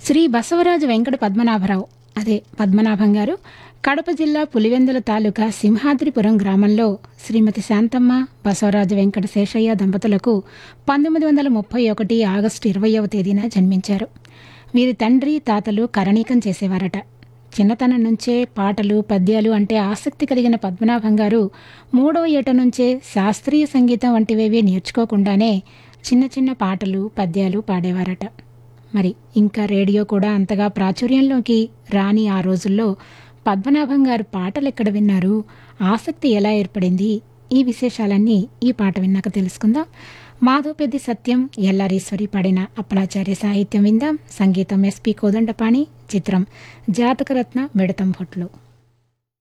శ్రీ బసవరాజు వెంకట పద్మనాభరావు అదే పద్మనాభం గారు కడప జిల్లా పులివెందుల తాలూకా సింహాద్రిపురం గ్రామంలో శ్రీమతి శాంతమ్మ బసవరాజు వెంకట శేషయ్య దంపతులకు పంతొమ్మిది వందల ముప్పై ఒకటి ఆగస్టు ఇరవయవ తేదీన జన్మించారు వీరి తండ్రి తాతలు కరణీకం చేసేవారట చిన్నతనం నుంచే పాటలు పద్యాలు అంటే ఆసక్తి కలిగిన పద్మనాభం గారు మూడవ ఏట నుంచే శాస్త్రీయ సంగీతం వంటివేవీ నేర్చుకోకుండానే చిన్న చిన్న పాటలు పద్యాలు పాడేవారట మరి ఇంకా రేడియో కూడా అంతగా ప్రాచుర్యంలోకి రాని ఆ రోజుల్లో పద్మనాభం గారు పాటలు ఎక్కడ విన్నారు ఆసక్తి ఎలా ఏర్పడింది ఈ విశేషాలన్నీ ఈ పాట విన్నాక తెలుసుకుందాం మాధవపెద్ది సత్యం ఎల్లారీశ్వరి పాడిన అప్పలాచార్య సాహిత్యం విందాం సంగీతం ఎస్పి కోదండపాణి చిత్రం జాతకరత్న మిడతం భొట్లు